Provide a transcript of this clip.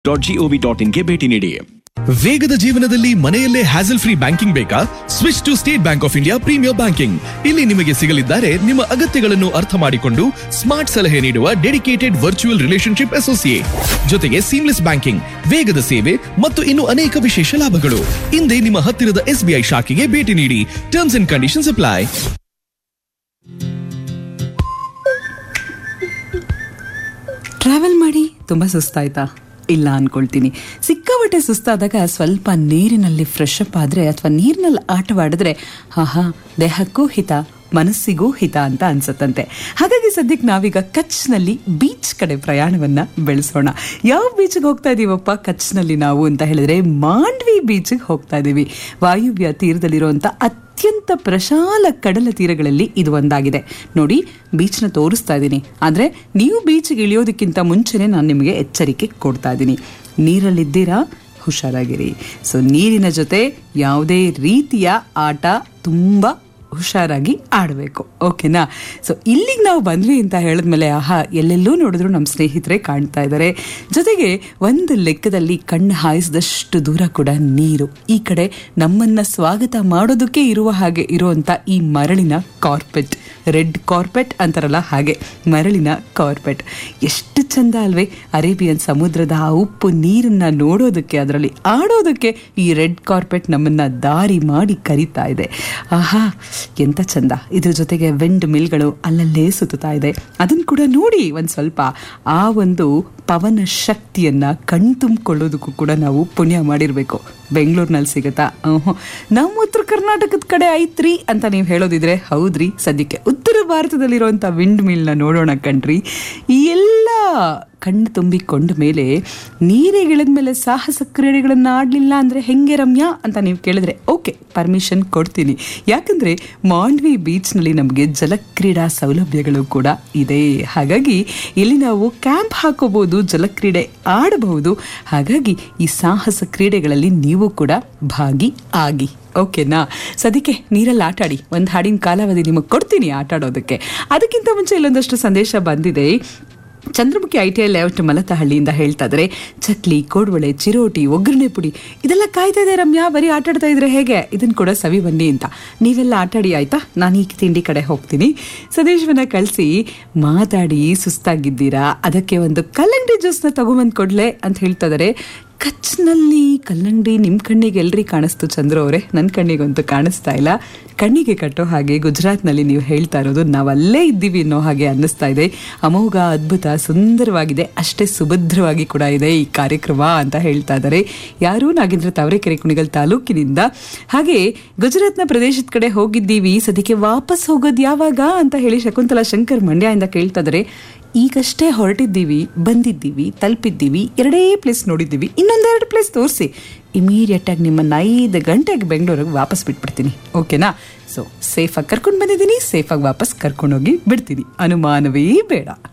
Dot gov dot ಇನ್ಗೆ ಭೇಟಿ ನೀಡಿ ವೇಗದ ಜೀವನದಲ್ಲಿ ಮನೆಯಲ್ಲೇ ಹ್ಯಾಸಲ್ ಫ್ರೀ ಬ್ಯಾಂಕಿಂಗ್ ಬೇಕಾ switch to State Bank of India premier banking ಇಲ್ಲಿ ನಿಮಗೆ ಸಿಗಲಿದ್ದಾರೆ ನಿಮ್ಮ ಅಗತ್ಯಗಳನ್ನು ಅರ್ಥ ಮಾಡಿಕೊಂಡು ಸ್ಮಾರ್ಟ್ ಸಲಹೆ ನೀಡುವ ಡೆಡಿಕೇಟೆಡ್ ವರ್ಚುವಲ್ ರಿಲೇಶನ್ಶಿಪ್ ಅಸೋಸಿಯೇಟ್ ಜೊತೆಗೆ ಸೀಮ್ಲೆಸ್ ಬ್ಯಾಂಕಿಂಗ್ ವೇಗದ ಸೇವೆ ಮತ್ತು ಇನ್ನು ಅನೇಕ ವಿಶೇಷ ಲಾಭಗಳು ಹಿಂದೆ ನಿಮ್ಮ ಹತ್ತಿರದ ಎಸ್ಬಿಐ ಶಾಖೆಗೆ ಭೇಟಿ ನೀಡಿ terms and conditions apply travel ಮಾಡಿ ತುಂಬ ಸುಸ್ತಾಯ್ತಾ ಇಲ್ಲ ಅನ್ಕೊಳ್ತೀನಿ ಸಿಕ್ಕಾಪಟ್ಟೆ ಸುಸ್ತಾದಾಗ ಸ್ವಲ್ಪ ನೀರಿನಲ್ಲಿ ಫ್ರೆಶ್ ಅಪ್ ಆದರೆ ಅಥವಾ ನೀರಿನಲ್ಲಿ ಆಟವಾಡಿದ್ರೆ ಆಹಾ ದೇಹಕ್ಕೂ ಹಿತ ಮನಸ್ಸಿಗೂ ಹಿತ ಅಂತ ಅನ್ಸತ್ತಂತೆ ಹಾಗಾಗಿ ಸದ್ಯಕ್ಕೆ ನಾವೀಗ ಕಚ್ನಲ್ಲಿ ಬೀಚ್ ಕಡೆ ಪ್ರಯಾಣವನ್ನ ಬೆಳೆಸೋಣ ಯಾವ ಬೀಚ್ಗೆ ಹೋಗ್ತಾ ಇದೀವಪ್ಪ ಕಚ್ನಲ್ಲಿ ನಾವು ಅಂತ ಹೇಳಿದ್ರೆ ಮಾಂಡ್ವಿ ಬೀಚ್ಗೆ ಹೋಗ್ತಾ ಇದೀವಿ ವಾಯುವ್ಯ ತೀರದಲ್ಲಿರುವಂತ ಅತ್ಯಂತ ಪ್ರಶಾಲ ಕಡಲ ತೀರಗಳಲ್ಲಿ ಇದು ಒಂದಾಗಿದೆ ನೋಡಿ ಬೀಚ್ನ ತೋರಿಸ್ತಾ ಇದ್ದೀನಿ ಆದರೆ ನೀವು ಬೀಚ್ಗೆ ಇಳಿಯೋದಕ್ಕಿಂತ ಮುಂಚೆನೆ ನಾನು ನಿಮಗೆ ಎಚ್ಚರಿಕೆ ಕೊಡ್ತಾ ಇದ್ದೀನಿ ನೀರಲ್ಲಿದ್ದೀರಾ ಹುಷಾರಾಗಿರಿ ಸೊ ನೀರಿನ ಜೊತೆ ಯಾವುದೇ ರೀತಿಯ ಆಟ ತುಂಬ ಹುಷಾರಾಗಿ ಆಡಬೇಕು ಓಕೆನಾ ಸೊ ಇಲ್ಲಿಗೆ ನಾವು ಬಂದ್ವಿ ಅಂತ ಹೇಳಿದ್ಮೇಲೆ ಆಹಾ ಎಲ್ಲೆಲ್ಲೂ ನೋಡಿದ್ರು ನಮ್ಮ ಸ್ನೇಹಿತರೆ ಕಾಣ್ತಾ ಇದ್ದಾರೆ ಜೊತೆಗೆ ಒಂದು ಲೆಕ್ಕದಲ್ಲಿ ಕಣ್ಣು ಹಾಯಿಸಿದಷ್ಟು ದೂರ ಕೂಡ ನೀರು ಈ ಕಡೆ ನಮ್ಮನ್ನ ಸ್ವಾಗತ ಮಾಡೋದಕ್ಕೆ ಇರುವ ಹಾಗೆ ಇರುವಂತ ಈ ಮರಳಿನ ಕಾರ್ಪೆಟ್ ರೆಡ್ ಕಾರ್ಪೆಟ್ ಅಂತಾರಲ್ಲ ಹಾಗೆ ಮರಳಿನ ಕಾರ್ಪೆಟ್ ಎಷ್ಟು ಚಂದ ಅಲ್ವೇ ಅರೇಬಿಯನ್ ಸಮುದ್ರದ ಆ ಉಪ್ಪು ನೀರನ್ನ ನೋಡೋದಕ್ಕೆ ಅದರಲ್ಲಿ ಆಡೋದಕ್ಕೆ ಈ ರೆಡ್ ಕಾರ್ಪೆಟ್ ನಮ್ಮನ್ನ ದಾರಿ ಮಾಡಿ ಕರೀತಾ ಇದೆ ಆಹಾ ಎಂತ ಚಂದ ಇದ್ರ ಜೊತೆಗೆ ವಿಂಡ್ ಮಿಲ್ಗಳು ಅಲ್ಲಲ್ಲೇ ಸುತ್ತಾ ಇದೆ ಅದನ್ನ ಕೂಡ ನೋಡಿ ಒಂದ್ ಸ್ವಲ್ಪ ಆ ಒಂದು ಪವನ ಶಕ್ತಿಯನ್ನ ಕಣ್ತುಂಬಿಕೊಳ್ಳೋದಕ್ಕೂ ಕೂಡ ನಾವು ಪುಣ್ಯ ಮಾಡಿರ್ಬೇಕು ಬೆಂಗಳೂರಿನಲ್ಲಿ ಸಿಗುತ್ತಾ ಆಹ್ಮ್. ನಮ್ಮ ಉತ್ತರ ಕರ್ನಾಟಕದ ಕಡೆ ಐತ್ರಿ ಅಂತ ನೀವು ಹೇಳೋದಿದ್ರೆ ಹೌದ್ರಿ ಸದ್ಯಕ್ಕೆ ಉತ್ತರ ಭಾರತದಲ್ಲಿರುವಂಥ ವಿಂಡ್ ಮಿಲ್ನ ನೋಡೋಣ ಕಣ್ರಿ ಈ ಎಲ್ಲ ಕಣ್ಣು ತುಂಬಿಕೊಂಡ ಮೇಲೆ ನೀರಿಗಿಳಿದ ಮೇಲೆ ಸಾಹಸ ಕ್ರೀಡೆಗಳನ್ನು ಆಡಲಿಲ್ಲ ಅಂದರೆ ಹೆಂಗೆ ರಮ್ಯಾ ಅಂತ ನೀವು ಕೇಳಿದ್ರೆ ಓಕೆ ಪರ್ಮಿಷನ್ ಕೊಡ್ತೀನಿ ಯಾಕಂದರೆ ಮಾಂಡ್ವಿ ಬೀಚ್ನಲ್ಲಿ ನಮಗೆ ಜಲಕ್ರೀಡಾ ಸೌಲಭ್ಯಗಳು ಕೂಡ ಇದೆ ಹಾಗಾಗಿ ಇಲ್ಲಿ ನಾವು ಕ್ಯಾಂಪ್ ಹಾಕೋಬಹುದು ಜಲಕ್ರೀಡೆ ಆಡಬಹುದು ಹಾಗಾಗಿ ಈ ಸಾಹಸ ಕ್ರೀಡೆಗಳಲ್ಲಿ ನೀವು ಕೂಡ ಭಾಗಿ ಆಗಿ ಓಕೆನಾ ಸದ್ಯಕ್ಕೆ ನೀರಲ್ಲಿ ಆಟಾಡಿ ಒಂದು ಹಾಡಿನ ಕಾಲಾವಧಿ ನಿಮಗೆ ಕೊಡ್ತೀನಿ ಆಟ ಆಡೋದಕ್ಕೆ ಅದಕ್ಕಿಂತ ಮುಂಚೆ ಇಲ್ಲೊಂದಷ್ಟು ಸಂದೇಶ ಬಂದಿದೆ Chandramukhi I T I layout ಮಲತಹಳ್ಳಿಯಿಂದ ಹೇಳ್ತಾ ಇದ್ದಾರೆ ಚಕ್ಲಿ ಕೋಡ್ವಳೆ ಚಿರೋಟಿ ಒಗ್ಗರಣೆ ಪುಡಿ ಇದೆಲ್ಲ ಕಾಯ್ತಾ ಇದೆ ರಮ್ಯಾ ಬರೀ ಆಟ ಆಡ್ತಾ ಇದ್ರೆ ಹೇಗೆ ಇದನ್ನ ಕೂಡ ಸವಿ ಬನ್ನಿ ಅಂತ ನೀವೆಲ್ಲ ಆಟಾಡಿ ಆಯ್ತಾ ನಾನು ಈ ತಿಂಡಿ ಕಡೆ ಹೋಗ್ತೀನಿ ಸದೇಶ್ವನ ಕಳಿಸಿ ಮಾತಾಡಿ ಸುಸ್ತಾಗಿದ್ದೀರಾ ಅದಕ್ಕೆ ಒಂದು ಕಲ್ಲಂಗಡಿ ಜ್ಯೂಸ್ನ ತಗೊಂಬಂದು ಕೊಡ್ಲೆ ಅಂತ ಹೇಳ್ತಾ ಇದ್ದಾರೆ ಕಚ್ನಲ್ಲಿ ಕಲ್ಲಂಗಡಿ ನಿಮ್ಮ ಕಣ್ಣಿಗೆ ಎಲ್ರಿ ಕಾಣಿಸ್ತು ಚಂದ್ರ ಅವರೇ ನನ್ನ ಕಣ್ಣಿಗಂತೂ ಕಾಣಿಸ್ತಾ ಇಲ್ಲ ಕಣ್ಣಿಗೆ ಕಟ್ಟೋ ಹಾಗೆ ಗುಜರಾತ್ನಲ್ಲಿ ನೀವು ಹೇಳ್ತಾ ಇರೋದು ನಾವಲ್ಲೇ ಇದ್ದೀವಿ ಅನ್ನೋ ಹಾಗೆ ಅನ್ನಿಸ್ತಾ ಇದೆ ಅಮೋಘ ಅದ್ಭುತ ಸುಂದರವಾಗಿದೆ ಅಷ್ಟೇ ಸುಭದ್ರವಾಗಿ ಕೂಡ ಇದೆ ಈ ಕಾರ್ಯಕ್ರಮ ಅಂತ ಹೇಳ್ತಾ ಇದ್ದಾರೆ ಯಾರು ನಾಗೇಂದ್ರ ತಾವರೆಕೆರೆ ಕುಣಿಗಲ್ ತಾಲೂಕಿನಿಂದ ಹಾಗೆ ಗುಜರಾತ್ನ ಪ್ರದೇಶದ ಕಡೆ ಹೋಗಿದ್ದೀವಿ ಸದ್ಯಕ್ಕೆ ವಾಪಸ್ ಹೋಗೋದು ಯಾವಾಗ ಅಂತ ಹೇಳಿ ಶಕುಂತಲಾ ಶಂಕರ್ ಮಂಡ್ಯದಿಂದ ಕೇಳ್ತಾ ಇದ್ದಾರೆ ಈಗಷ್ಟೇ ಹೊರಟಿದ್ದೀವಿ ಬಂದಿದ್ದೀವಿ ತಲುಪಿದ್ದೀವಿ ಎರಡೇ ಪ್ಲೇಸ್ ನೋಡಿದ್ದೀವಿ ಇನ್ನೊಂದೆರಡು ಪ್ಲೇಸ್ ತೋರಿಸಿ ಇಮಿಡಿಯೇಟ್ ಆಗಿ ನಿಮ್ಮನ್ನ ಐದು ಗಂಟೆಗೆ ಬೆಂಗಳೂರಿಗೆ ವಾಪಸ್ ಬಿಟ್ಬಿಡ್ತೀನಿ ಓಕೆನಾ ಸೊ ಸೇಫಾಗಿ ಕರ್ಕೊಂಡು ಬಂದಿದ್ದೀನಿ ಸೇಫಾಗಿ ವಾಪಸ್ ಕರ್ಕೊಂಡೋಗಿ ಬಿಡ್ತೀನಿ ಅನುಮಾನವೇ ಬೇಡ